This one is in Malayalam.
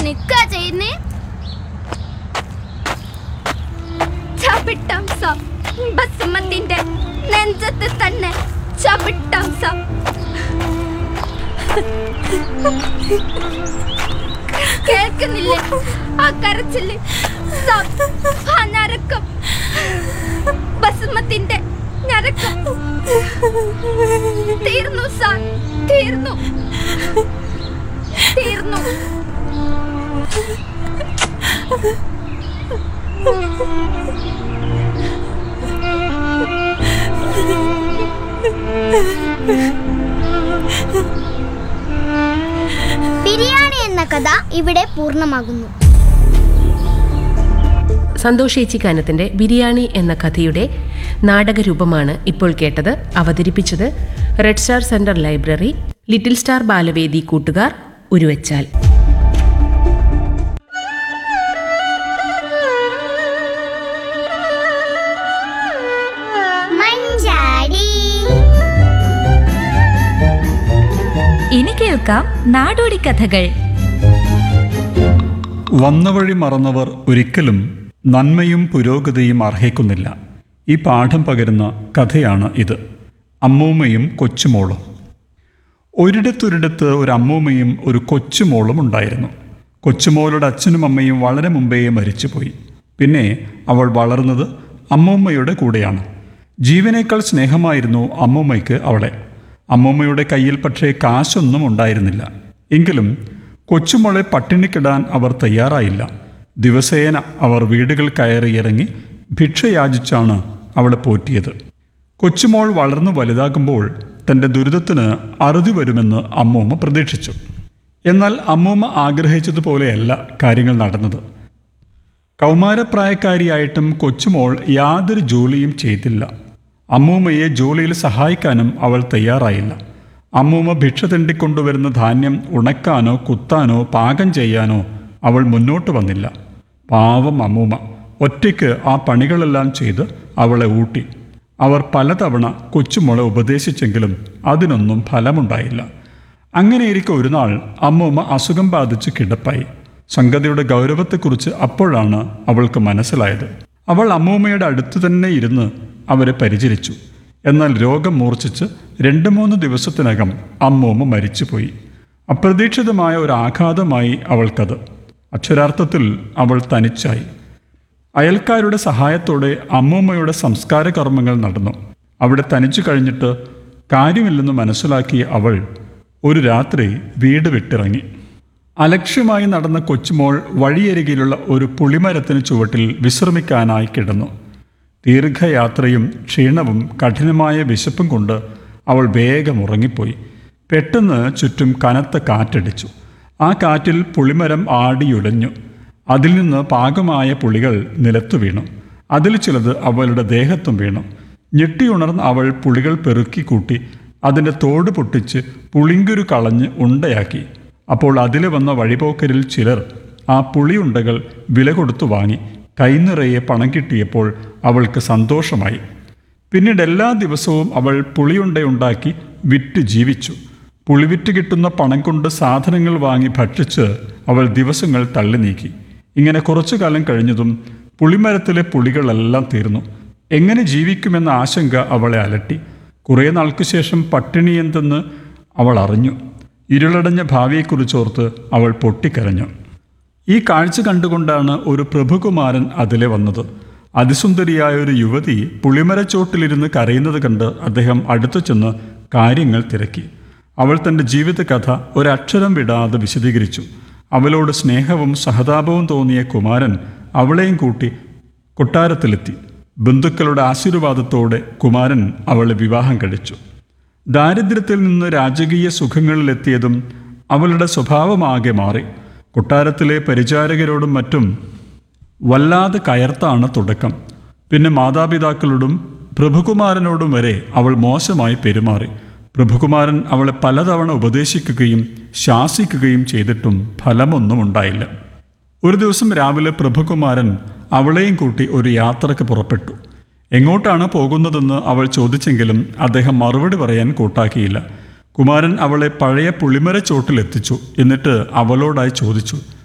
നിക്ക ചെയ്യുന്നേ ചവിട്ടംസ ബസുമത്തിന്റെ നെഞ്ചത്ത് തന്നെ ചവിട്ടംസ കേൾക്കുന്നില്ലേ ആ കരച്ചില് സ- ആ നരക്കം ബസുമത്തിന്റെ നരക്കം തീർന്നു സാർ തീർന്നു തീർന്നു ബിരിയാണി എന്ന കഥ ഇവിടെ പൂർണ്ണമാകുന്നു സന്തോഷ് ഏച്ചി കാനത്തിന്റെ ബിരിയാണി എന്ന കഥയുടെ നാടകരൂപമാണ് ഇപ്പോൾ കേട്ടത് അവതരിപ്പിച്ചത് red star centre library little star Balavedi കൂട്ടുകാർ ഉരുവച്ചാൽ മഞ്ചാടി ഇനി കേൾക്കാം നാടോടി കഥകൾ വന്ന വഴി മറന്നവർ ഒരിക്കലും നന്മയും പുരോഗതിയും അർഹിക്കുന്നില്ല ഈ പാഠം പകരുന്ന കഥയാണ് ഇത് അമ്മൂമ്മയും കൊച്ചുമോളും ഒരിടത്തൊരിടത്ത് ഒരു അമ്മൂമ്മയും ഒരു കൊച്ചുമോളും ഉണ്ടായിരുന്നു കൊച്ചുമോളുടെ അച്ഛനും അമ്മയും വളരെ മുമ്പേ മരിച്ചുപോയി പിന്നെ അവൾ വളർന്നത് അമ്മൂമ്മയുടെ കൂടെയാണ് ജീവനേക്കാൾ സ്നേഹമായിരുന്നു അമ്മൂമ്മയ്ക്ക് അവളെ അമ്മൂമ്മയുടെ കയ്യിൽ പക്ഷേ കാശൊന്നും ഉണ്ടായിരുന്നില്ല എങ്കിലും കൊച്ചുമോളെ പട്ടിണിക്കിടാൻ അവർ തയ്യാറായില്ല ദിവസേന അവർ വീടുകൾ കയറി ഇറങ്ങി ഭിക്ഷ യാചിച്ചാണ് അവളെ പോറ്റിയത് കൊച്ചുമോൾ വളർന്നു വലുതാകുമ്പോൾ തൻ്റെ ദുരിതത്തിന് അറുതി വരുമെന്ന് അമ്മൂമ്മ പ്രതീക്ഷിച്ചു എന്നാൽ അമ്മൂമ്മ ആഗ്രഹിച്ചതുപോലെയല്ല കാര്യങ്ങൾ നടന്നത് കൗമാരപ്രായക്കാരിയായിട്ടും കൊച്ചുമോൾ യാതൊരു ജോലിയും ചെയ്തില്ല അമ്മൂമ്മയെ ജോലിയിൽ സഹായിക്കാനും അവൾ തയ്യാറായില്ല അമ്മൂമ്മ ഭിക്ഷ തെണ്ടിക്കൊണ്ടുവരുന്ന ധാന്യം ഉണക്കാനോ കുത്താനോ പാകം ചെയ്യാനോ അവൾ മുന്നോട്ട് വന്നില്ല പാവം അമ്മൂമ്മ ഒറ്റയ്ക്ക് ആ പണികളെല്ലാം ചെയ്ത് അവളെ ഊട്ടി അവർ പലതവണ കൊച്ചുമോളെ ഉപദേശിച്ചെങ്കിലും അതിനൊന്നും ഫലമുണ്ടായില്ല അങ്ങനെയിരിക്കെ ഒരു നാൾ അമ്മൂമ്മ അസുഖം ബാധിച്ച് കിടപ്പായി സംഗതിയുടെ ഗൗരവത്തെക്കുറിച്ച് അപ്പോഴാണ് അവൾക്ക് മനസ്സിലായത് അവൾ അമ്മൂമ്മയുടെ അടുത്ത് തന്നെ ഇരുന്ന് അവരെ പരിചരിച്ചു എന്നാൽ രോഗം മൂർച്ഛിച്ച് രണ്ട് മൂന്ന് ദിവസത്തിനകം അമ്മൂമ്മ മരിച്ചുപോയി അപ്രതീക്ഷിതമായ ഒരു ആഘാതമായി അവൾക്കത് അക്ഷരാർത്ഥത്തിൽ അവൾ തനിച്ചായി അയൽക്കാരുടെ സഹായത്തോടെ അമ്മൂമ്മയുടെ സംസ്കാര കർമ്മങ്ങൾ നടന്നു അവിടെ തനിച്ചു കഴിഞ്ഞിട്ട് കാര്യമില്ലെന്ന് മനസ്സിലാക്കിയ അവൾ ഒരു രാത്രി വീട് വിട്ടിറങ്ങി അലക്ഷ്യമായി നടന്ന കൊച്ചുമോൾ വഴിയരികിലുള്ള ഒരു പുളിമരത്തിന് ചുവട്ടിൽ വിശ്രമിക്കാനായി കിടന്നു ദീർഘയാത്രയും ക്ഷീണവും കഠിനമായ വിശപ്പും കൊണ്ട് അവൾ വേഗം ഉറങ്ങിപ്പോയി പെട്ടെന്ന് ചുറ്റും കനത്ത കാറ്റടിച്ചു ആ കാറ്റിൽ പുളിമരം ആടിയുലഞ്ഞു അതിൽ നിന്ന് പാകമായ പുളികൾ നിലത്തു വീണു അതിൽ ചിലത് അവളുടെ ദേഹത്തും വീണു ഞെട്ടിയുണർന്ന് അവൾ പുളികൾ പെറുക്കി കൂട്ടി അതിൻ്റെ തോട് പൊട്ടിച്ച് പുളിങ്കുരു കളഞ്ഞ് ഉണ്ടയാക്കി അപ്പോൾ അതിൽ വന്ന വഴിപോക്കരിൽ ചിലർ ആ പുളിയുണ്ടകൾ വില കൊടുത്തു വാങ്ങി കൈനിറയെ പണം കിട്ടിയപ്പോൾ അവൾക്ക് സന്തോഷമായി പിന്നീട് എല്ലാ ദിവസവും അവൾ പുളിയുണ്ടയുണ്ടാക്കി വിറ്റ് ജീവിച്ചു പുളിവിറ്റ് കിട്ടുന്ന പണം കൊണ്ട് സാധനങ്ങൾ വാങ്ങി ഭക്ഷിച്ച് അവൾ ദിവസങ്ങൾ തള്ളി നീക്കി ഇങ്ങനെ കുറച്ചു കാലം കഴിഞ്ഞതും പുളിമരത്തിലെ പുളികളെല്ലാം തീർന്നു എങ്ങനെ ജീവിക്കുമെന്ന ആശങ്ക അവളെ അലട്ടി കുറേ നാൾക്ക് ശേഷം പട്ടിണി എന്തെന്ന് അവൾ അറിഞ്ഞു ഇരുളടഞ്ഞ ഭാവിയെക്കുറിച്ചോർത്ത് അവൾ പൊട്ടിക്കരഞ്ഞു ഈ കാഴ്ച കണ്ടുകൊണ്ടാണ് ഒരു പ്രഭുകുമാരൻ അതിലെ വന്നത് അതിസുന്ദരിയായ ഒരു യുവതി പുളിമരച്ചോട്ടിലിരുന്ന് കരയുന്നത് കണ്ട് അദ്ദേഹം അടുത്തു ചെന്ന് കാര്യങ്ങൾ തിരക്കി അവൾ തൻ്റെ ജീവിതകഥ ഒരക്ഷരം വിടാതെ വിശദീകരിച്ചു അവളോട് സ്നേഹവും സഹതാപവും തോന്നിയ കുമാരൻ അവളെയും കൂട്ടി കൊട്ടാരത്തിലെത്തി ബന്ധുക്കളുടെ ആശീർവാദത്തോടെ കുമാരൻ അവളെ വിവാഹം കഴിച്ചു ദാരിദ്ര്യത്തിൽ നിന്ന് രാജകീയ സുഖങ്ങളിലെത്തിയതും അവളുടെ സ്വഭാവമാകെ മാറി കൊട്ടാരത്തിലെ പരിചാരകരോടും മറ്റും വല്ലാതെ കയർത്താണ് തുടക്കം പിന്നെ മാതാപിതാക്കളോടും പ്രഭുകുമാരനോടും വരെ അവൾ മോശമായി പെരുമാറി പ്രഭുകുമാരൻ അവളെ പലതവണ ഉപദേശിക്കുകയും ശാസിക്കുകയും ചെയ്തിട്ടും ഫലമൊന്നും ഉണ്ടായില്ല ഒരു ദിവസം രാവിലെ പ്രഭുകുമാരൻ അവളെയും കൂട്ടി ഒരു യാത്രക്ക് പുറപ്പെട്ടു എങ്ങോട്ടാണ് പോകുന്നതെന്ന് അവൾ ചോദിച്ചെങ്കിലും അദ്ദേഹം മറുപടി പറയാൻ കൂട്ടാക്കിയില്ല കുമാരൻ അവളെ പഴയ പുളിമര ചോട്ടിലെത്തിച്ചു എന്നിട്ട് അവളോടായി ചോദിച്ചു